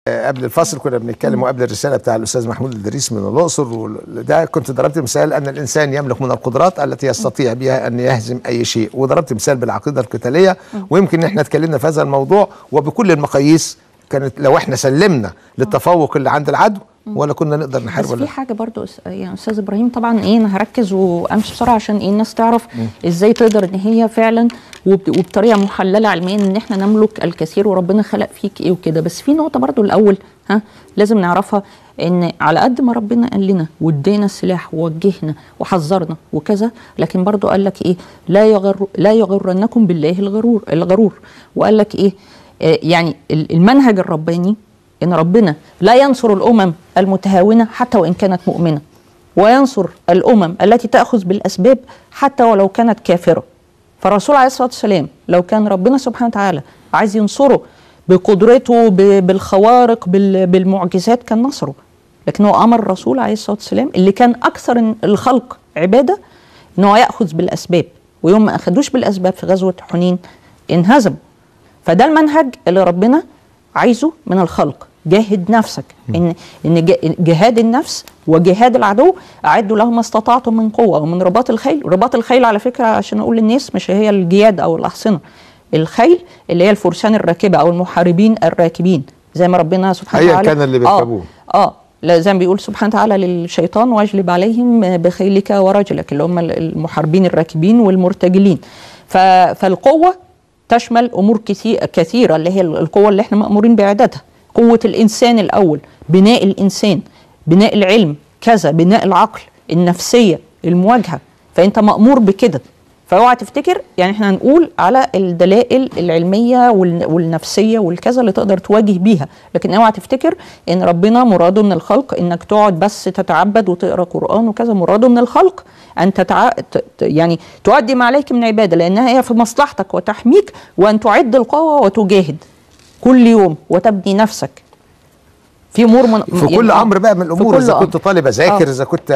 قبل الفصل كنا بنتكلم وقبل الرساله بتاع الاستاذ محمود الدريس من الاقصر وده كنت ضربت مثال ان الانسان يملك من القدرات التي يستطيع بها ان يهزم اي شيء وضربت مثال بالعقيده القتاليه ويمكن احنا اتكلمنا في هذا الموضوع وبكل المقاييس كانت لو احنا سلمنا للتفوق اللي عند العدو ولا كنا نقدر نحارب بس ولا في حاجه برضو أس- يعني استاذ ابراهيم طبعا ايه انا هركز وامشي بسرعه عشان ايه الناس تعرف ازاي تقدر ان هي فعلا وب- وبطريقه محلله علميا ان احنا نملك الكثير وربنا خلق فيك ايه وكده بس في نقطه برضو الاول ها لازم نعرفها ان على قد ما ربنا قال لنا وادينا السلاح ووجهنا وحذرنا وكذا لكن برضو قال لك ايه لا يغر لا يغرنكم بالله الغرور الغرور وقال لك ايه آه، يعني ال- المنهج الرباني ان ربنا لا ينصر الامم المتهاونه حتى وان كانت مؤمنه وينصر الامم التي تاخذ بالاسباب حتى ولو كانت كافره فالرسول عليه الصلاه والسلام لو كان ربنا سبحانه وتعالى عايز ينصره بقدرته ب- بالخوارق بال- بالمعجزات كان نصره لكن هو امر الرسول عليه الصلاه والسلام اللي كان اكثر الخلق عباده ان هو ياخذ بالاسباب ويوم ما اخذوش بالاسباب في غزوه حنين انهزم فده المنهج اللي ربنا عايزه من الخلق جاهد نفسك ان ان جا- جهاد النفس وجهاد العدو اعدوا له ما استطعتم من قوه ومن رباط الخيل رباط الخيل على فكره عشان اقول للناس مش هي الجياد او الاحصنه الخيل اللي هي الفرسان الراكبه او المحاربين الراكبين زي ما ربنا سبحانه أيا وتعالى كان اللي آه، بيركبوه. اه لا زي ما بيقول سبحانه وتعالى للشيطان واجلب عليهم بخيلك ورجلك اللي هم المحاربين الراكبين والمرتجلين ف- فالقوه تشمل امور كثير كثيره اللي هي القوه اللي احنا مامورين باعدادها قوه الانسان الاول بناء الانسان بناء العلم كذا بناء العقل النفسيه المواجهه فانت مامور بكده فاوعى تفتكر يعني احنا هنقول على الدلائل العلميه والن- والنفسيه والكذا اللي تقدر تواجه بيها لكن اوعى تفتكر ان ربنا مراده من الخلق انك تقعد بس تتعبد وتقرا قران وكذا مراده من الخلق ان تتع... ت... ت- يعني تؤدي ما عليك من عباده لانها هي في مصلحتك وتحميك وان تعد القوه وتجاهد كل يوم وتبني نفسك في امور من في كل امر بقى من الامور كل اذا أمر. كنت طالب اذاكر آه. اذا كنت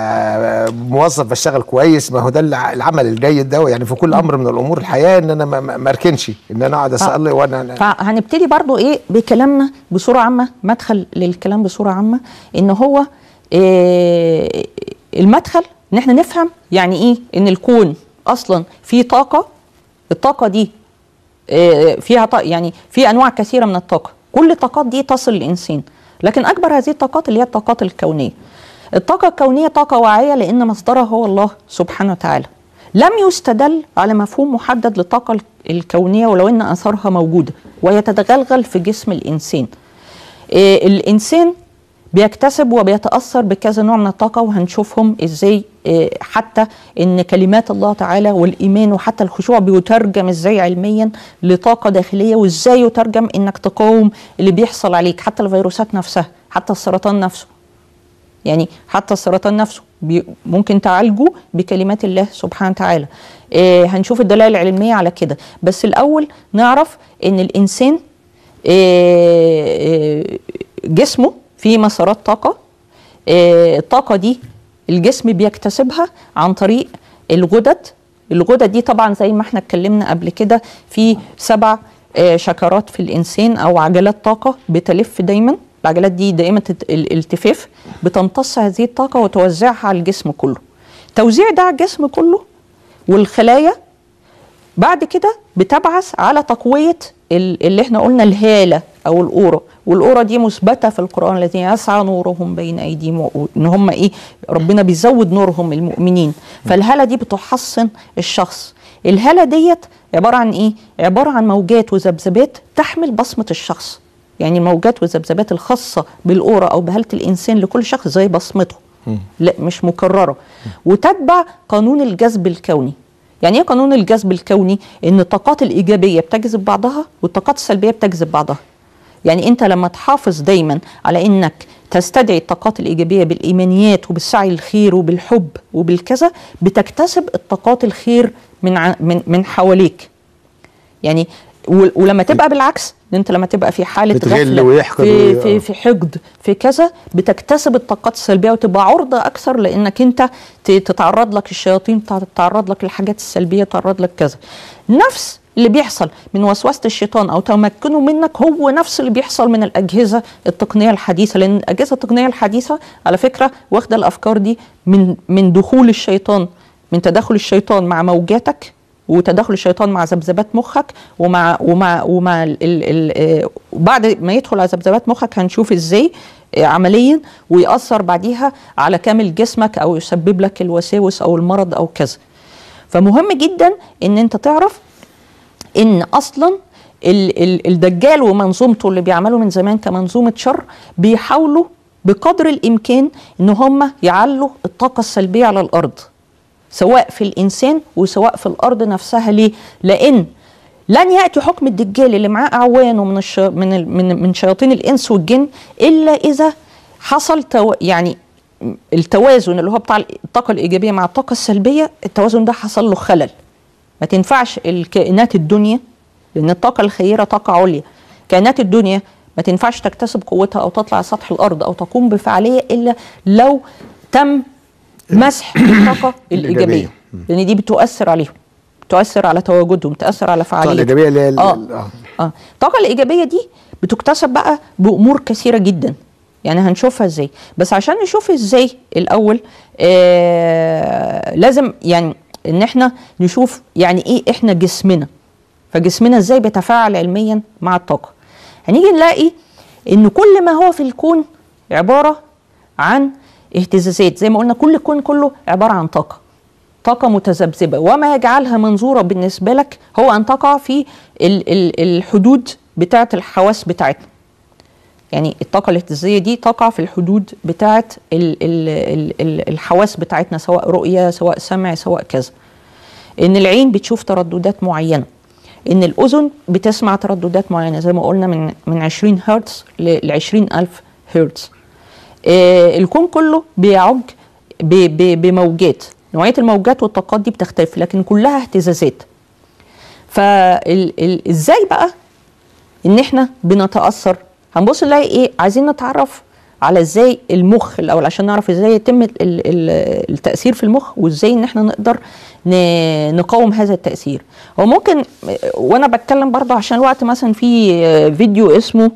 آه، موظف بشتغل كويس ما هو ده الع- العمل الجيد ده يعني في كل امر من الامور الحياه ان انا ما- ما ما اركنش ان انا اقعد اصلي وانا فهنبتدي برضو ايه بكلامنا بصوره عامه مدخل للكلام بصوره عامه ان هو إيه المدخل ان احنا نفهم يعني ايه ان الكون اصلا فيه طاقه الطاقه دي إيه فيها طاقة يعني في انواع كثيره من الطاقه كل الطاقات دي تصل للانسان لكن اكبر هذه الطاقات اللي هي الطاقات الكونيه الطاقه الكونيه طاقه واعيه لان مصدرها هو الله سبحانه وتعالى لم يستدل على مفهوم محدد للطاقه الكونيه ولو ان اثارها موجوده وهي تتغلغل في جسم الانسان إيه الانسان بيكتسب وبيتاثر بكذا نوع من الطاقه وهنشوفهم ازاي إيه حتى ان كلمات الله تعالى والايمان وحتى الخشوع بيترجم ازاي علميا لطاقه داخليه وازاي يترجم انك تقاوم اللي بيحصل عليك حتى الفيروسات نفسها حتى السرطان نفسه يعني حتى السرطان نفسه بي ممكن تعالجه بكلمات الله سبحانه وتعالى إيه هنشوف الدلائل العلمية على كده بس الأول نعرف أن الإنسان إيه إيه جسمه فيه مسارات طاقة إيه الطاقة دي الجسم بيكتسبها عن طريق الغدد الغدد دي طبعا زي ما احنا اتكلمنا قبل كده في سبع آه، شكرات في الإنسان أو عجلات طاقة بتلف دايما العجلات دي دائمة الت- الالتفاف بتمتص هذه الطاقة وتوزعها على الجسم كله توزيع ده على الجسم كله والخلايا بعد كده بتبعث على تقوية ال- اللي احنا قلنا الهالة أو الأورة والأورة دي مثبتة في القرآن الذين يسعى نورهم بين أيديهم و- إن هم إيه ربنا بيزود نورهم المؤمنين فالهالة دي بتحصن الشخص الهالة ديت عبارة عن إيه؟ عبارة عن موجات وذبذبات تحمل بصمة الشخص يعني الموجات والذبذبات الخاصة بالأورة أو بهالة الإنسان لكل شخص زي بصمته لا مش مكررة وتتبع قانون الجذب الكوني يعني ايه قانون الجذب الكوني ان الطاقات الايجابيه بتجذب بعضها والطاقات السلبيه بتجذب بعضها يعني انت لما تحافظ دايما على انك تستدعي الطاقات الايجابيه بالايمانيات وبالسعي الخير وبالحب وبالكذا بتكتسب الطاقات الخير من ع- من من حواليك يعني و- ولما تبقى بالعكس ان انت لما تبقى في حاله بتغل غفله ويحقد في وي- في آه. في حقد في كذا بتكتسب الطاقات السلبيه وتبقى عرضه اكثر لانك انت ت- تتعرض لك الشياطين تتعرض لك الحاجات السلبيه تتعرض لك كذا نفس اللي بيحصل من وسوسه الشيطان او تمكنه منك هو نفس اللي بيحصل من الاجهزه التقنيه الحديثه لان الاجهزه التقنيه الحديثه على فكره واخده الافكار دي من من دخول الشيطان من تدخل الشيطان مع موجاتك وتدخل الشيطان مع ذبذبات مخك ومع ومع ومع ال ال ال بعد ما يدخل على ذبذبات مخك هنشوف ازاي عمليا ويأثر بعديها على كامل جسمك او يسبب لك الوساوس او المرض او كذا. فمهم جدا ان انت تعرف ان اصلا ال ال الدجال ومنظومته اللي بيعملوا من زمان كمنظومه شر بيحاولوا بقدر الامكان ان هم يعلوا الطاقه السلبيه على الارض سواء في الانسان وسواء في الارض نفسها ليه؟ لان لن ياتي حكم الدجال اللي معاه اعوانه من الش... من ال... من من شياطين الانس والجن الا اذا حصل تو... يعني التوازن اللي هو بتاع الطاقه الايجابيه مع الطاقه السلبيه التوازن ده حصل له خلل ما تنفعش الكائنات الدنيا لان الطاقه الخيره طاقه عليا كائنات الدنيا ما تنفعش تكتسب قوتها او تطلع على سطح الارض او تقوم بفعاليه الا لو تم مسح الطاقه الايجابيه لان دي بتؤثر عليهم تؤثر على تواجدهم تاثر على الطاقه فعاليتهم الايجابيه اللي هي ال- اه ال- اه الطاقه الايجابيه دي بتكتسب بقى بامور كثيره جدا يعني هنشوفها ازاي بس عشان نشوف ازاي الاول آه لازم يعني ان احنا نشوف يعني ايه احنا جسمنا فجسمنا ازاي بيتفاعل علميا مع الطاقه هنيجي نلاقي ان كل ما هو في الكون عباره عن اهتزازات زي ما قلنا كل الكون كله عباره عن طاقه طاقة متذبذبة وما يجعلها منظورة بالنسبة لك هو أن تقع في ال- ال- الحدود بتاعة الحواس بتاعتنا يعني الطاقة الاهتزازية دي تقع في الحدود بتاعة ال- ال- ال- ال- الحواس بتاعتنا سواء رؤية سواء سمع سواء كذا إن العين بتشوف ترددات معينة إن الأذن بتسمع ترددات معينة زي ما قلنا من من 20 هرتز ل 20 ألف هرتز آه، الكون كله بيعج ب- ب- بموجات نوعيه الموجات والطاقات دي بتختلف لكن كلها اهتزازات فازاي بقى ان احنا بنتاثر هنبص نلاقي ايه عايزين نتعرف على ازاي المخ الاول عشان نعرف ازاي يتم ال- ال- التاثير في المخ وازاي ان احنا نقدر ن- نقاوم هذا التاثير هو ممكن وانا بتكلم برضه عشان الوقت مثلا في فيديو اسمه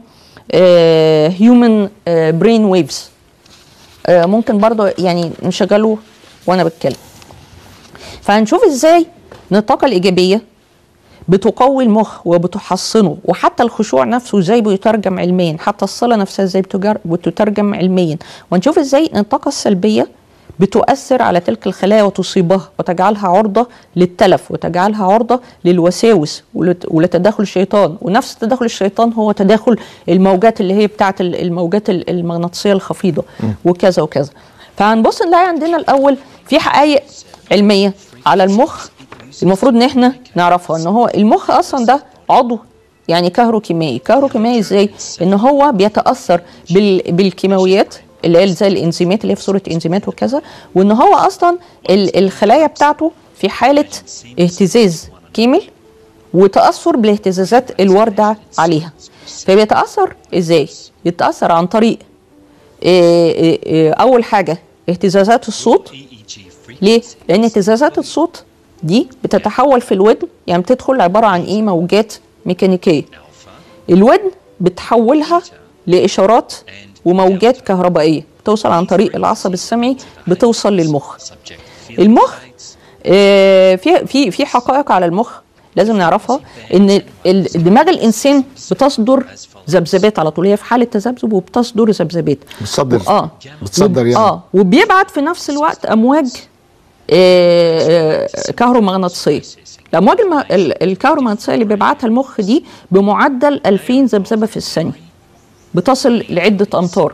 هيومن برين ويفز ممكن برضه يعني نشغله وانا بتكلم فهنشوف ازاي ان الطاقه الايجابيه بتقوي المخ وبتحصنه وحتى الخشوع نفسه ازاي بيترجم علميا حتى الصلاه نفسها ازاي بتجر- بتترجم علميا ونشوف ازاي ان الطاقه السلبيه بتؤثر على تلك الخلايا وتصيبها وتجعلها عرضه للتلف وتجعلها عرضه للوساوس ولت- ولتداخل الشيطان ونفس تداخل الشيطان هو تداخل الموجات اللي هي بتاعت ال- الموجات ال- المغناطيسيه الخفيضه وكذا وكذا فهنبص نلاقي عندنا الاول في حقائق علميه على المخ المفروض ان احنا نعرفها ان هو المخ اصلا ده عضو يعني كهروكيمائي كهروكيمائي ازاي ان هو بيتاثر بال... بالكيماويات اللي هي زي الانزيمات اللي هي في صوره انزيمات وكذا وان هو اصلا ال... الخلايا بتاعته في حاله اهتزاز كامل وتاثر بالاهتزازات الوارده عليها فبيتاثر ازاي يتاثر عن طريق إيه إيه إيه اول حاجه اهتزازات الصوت ليه؟ لأن اهتزازات الصوت دي بتتحول في الودن يعني بتدخل عبارة عن إيه موجات ميكانيكية الودن بتحولها لإشارات وموجات كهربائية بتوصل عن طريق العصب السمعي بتوصل للمخ المخ آه، في في في حقائق على المخ لازم نعرفها ان ال- دماغ الانسان بتصدر ذبذبات على طول هي في حاله تذبذب وبتصدر ذبذبات بتصدر اه بتصدر وب- يعني اه وبيبعت في نفس الوقت امواج آه، آه، كهرومغناطيسيه الامواج الم... ال- الكهرومغناطيسيه اللي بيبعتها المخ دي بمعدل 2000 ذبذبه في الثانيه بتصل لعده امتار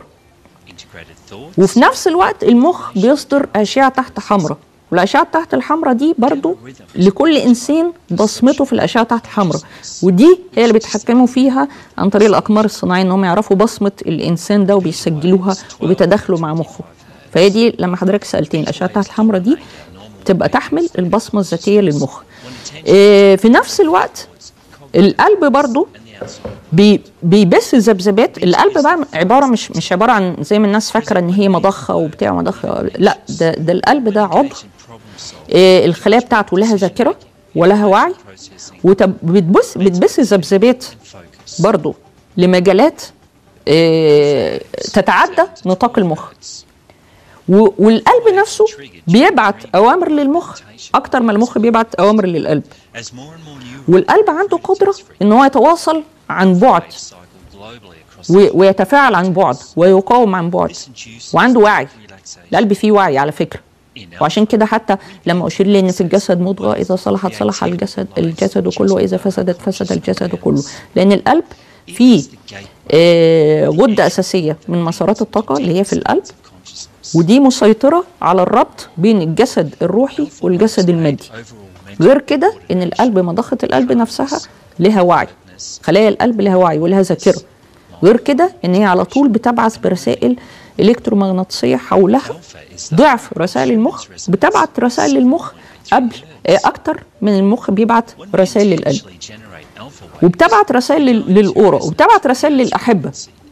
وفي نفس الوقت المخ بيصدر اشعه تحت حمراء والاشعه تحت الحمراء دي برضو لكل انسان بصمته في الاشعه تحت الحمراء ودي هي اللي بيتحكموا فيها عن طريق الاقمار الصناعيه ان هم يعرفوا بصمه الانسان ده وبيسجلوها وبيتداخلوا مع مخه فهي دي لما حضرتك سالتني الاشعه تحت الحمراء دي تبقى تحمل البصمه الذاتيه للمخ إيه، في نفس الوقت القلب برضو بي بيبث ذبذبات القلب بقى عباره مش مش عباره عن زي ما الناس فاكره ان هي مضخه وبتاع مضخه لا ده ده القلب ده عضو إيه الخلايا بتاعته لها ذاكره ولها وعي وبتبث بتبث ذبذبات برضو لمجالات آه، تتعدى نطاق المخ و- والقلب نفسه بيبعت اوامر للمخ اكتر ما المخ بيبعت اوامر للقلب والقلب عنده قدره ان هو يتواصل عن بعد و- ويتفاعل عن بعد ويقاوم عن بعد وعنده وعي القلب فيه وعي على فكره وعشان كده حتى لما اشير لي ان في الجسد مضغه اذا صلحت صلح الجسد الجسد كله واذا فسدت فسد الجسد كله لان القلب فيه آه، غده اساسيه من مسارات الطاقه اللي هي في القلب ودي مسيطره على الربط بين الجسد الروحي والجسد المادي غير كده ان القلب مضخه القلب نفسها لها وعي خلايا القلب لها وعي ولها ذاكره غير كده ان هي على طول بتبعث برسائل الكترومغناطيسيه حولها ضعف رسائل المخ بتبعت رسائل للمخ قبل آه، اكتر من المخ بيبعت رسائل للقلب وبتبعت رسائل لل- للاورا وبتبعت رسائل للاحبه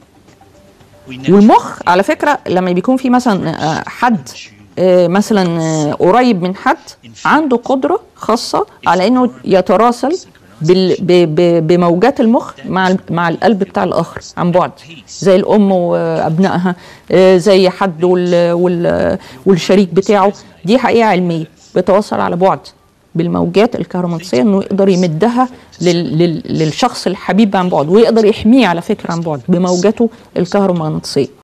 والمخ على فكره لما بيكون في مثلا آه، حد آه، مثلا آه، قريب من حد عنده قدره خاصه على انه يتراسل بال- ب- ب- بموجات المخ مع ال- مع القلب بتاع الاخر عن بعد زي الام وابنائها آه، زي حد وال- وال- والشريك بتاعه دي حقيقه علميه بيتواصل على بعد بالموجات الكهرومغناطيسيه انه يقدر يمدها لل- لل- للشخص الحبيب عن بعد ويقدر يحميه على فكره عن بعد بموجاته الكهرومغناطيسيه